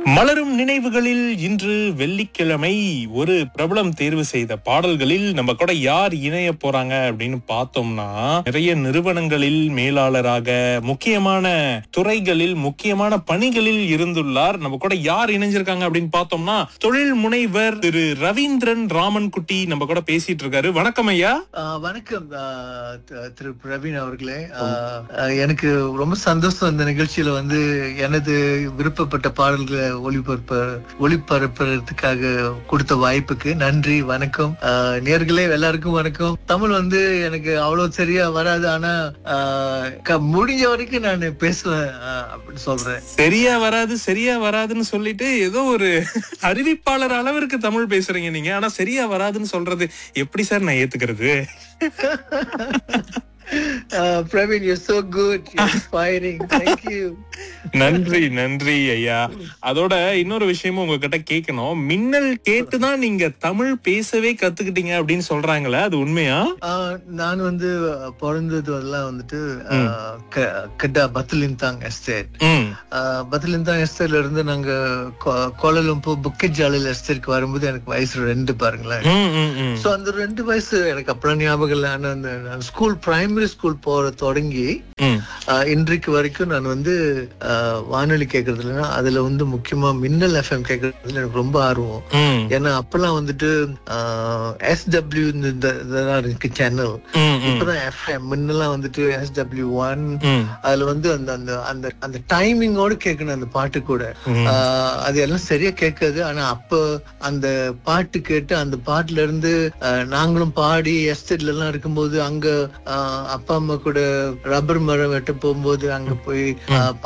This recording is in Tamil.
மலரும் நினைவுகளில் இன்று வெள்ளிக்கிழமை ஒரு பிரபலம் தேர்வு செய்த பாடல்களில் நம்ம கூட யார் இணைய போறாங்க அப்படின்னு பார்த்தோம்னா நிறைய நிறுவனங்களில் மேலாளராக முக்கியமான துறைகளில் முக்கியமான பணிகளில் இருந்துள்ளார் நம்ம கூட யார் இணைஞ்சிருக்காங்க அப்படின்னு பார்த்தோம்னா தொழில் முனைவர் திரு ரவீந்திரன் ராமன் குட்டி நம்ம கூட பேசிட்டு இருக்காரு வணக்கம் ஐயா ஆஹ் வணக்கம் ஆஹ் த- திரு பிரவீன் அவர்களே ஆஹ் ஆஹ் எனக்கு ரொம்ப சந்தோஷம் இந்த நிகழ்ச்சியில வந்து எனது விருப்பப்பட்ட பாடல்களை ஒளிபரப்ப ஒளிபரப்புறதுக்காக கொடுத்த வாய்ப்புக்கு நன்றி வணக்கம் ஆஹ் நேர்களே எல்லாருக்கும் வணக்கம் தமிழ் வந்து எனக்கு அவ்வளவு சரியா வராது ஆனா ஆஹ் க- முடிஞ்ச வரைக்கும் நான் பேசுவேன் ஆஹ் அப்படின்னு சொல்றேன் சரியா வராது சரியா வராதுன்னு சொல்லிட்டு ஏதோ ஒரு அறிவிப்பாளர் அளவிற்கு தமிழ் பேசுறீங்க நீங்க ஆனா சரியா வராதுன்னு சொல்றது எப்படி சார் நான் ஏத்துக்கிறது ah Praveen you so good inspiring thank you நன்றி நன்றி ஐயா அதோட இன்னொரு விஷயமும் உங்ககிட்ட கேட்கணும் மின்னல் கேட்டுதான் நீங்க தமிழ் பேசவே கத்துக்கிட்டீங்க அப்படின்னு சொல்றாங்களே அது உண்மையா ஆஹ் நான் வந்து அஹ், பிறந்தது எல்லாம் வந்துட்டு ஆஹ், க- கடா பத்லிந்தாங் எஸ்டேட் ம் பத்லிந்தாங் எஸ்டேட்ல இருந்து நாங்க கோ- கோலாலம்பூர் புக்கெட் ஜாலில் எஸ்டேட்க்கு வரும்போது எனக்கு வயசு ரெண்டு பாருங்களேன் ம், ம், ம். சோ அந்த ரெண்டு வயசு எனக்கு அப்புறம் ஞாபகம் இல்லை ஆனா அந்த நான் ஸ்கூல் பிரைமரி ஸ்கூல் போற தொடங்கி ம். ஆஹ், இன்றைக்கு வரைக்கும் நான் வந்து ஆஹ், வானொலி கேட்கறதுலன்னா அதுல வந்து முக்கியமா மின்னல் எஃப்எம் கேட்கறதுல எனக்கு ரொம்ப ஆர்வம் ம். ஏன்னா அப்பெல்லாம் வந்துட்டு எஸ்டபிள்யூ இந்த இதெல்லாம் இருக்கு சேனல் ம், ம். இப்பதான் எஃப்எம் முன்னெல்லாம் வந்துட்டு எஸ்டபிள்யூ ஒன் ம். அதுல வந்து அந்த அந்த அந்த அந்த டைமிங்கோட கேட்கணும் அந்த பாட்டு கூட ம். ஆஹ் அது எல்லாம் சரியா கேட்காது ஆனா அப்ப அந்த பாட்டு கேட்டு அந்த பாட்டுல இருந்து ஆஹ் நாங்களும் பாடி எஸ்டேட்ல எல்லாம் இருக்கும்போது அங்க ஆஹ் அப்பா அம்மா கூட ரப்பர் மரம் வெட்ட போகும்போது அங்க போய் ஆஹ்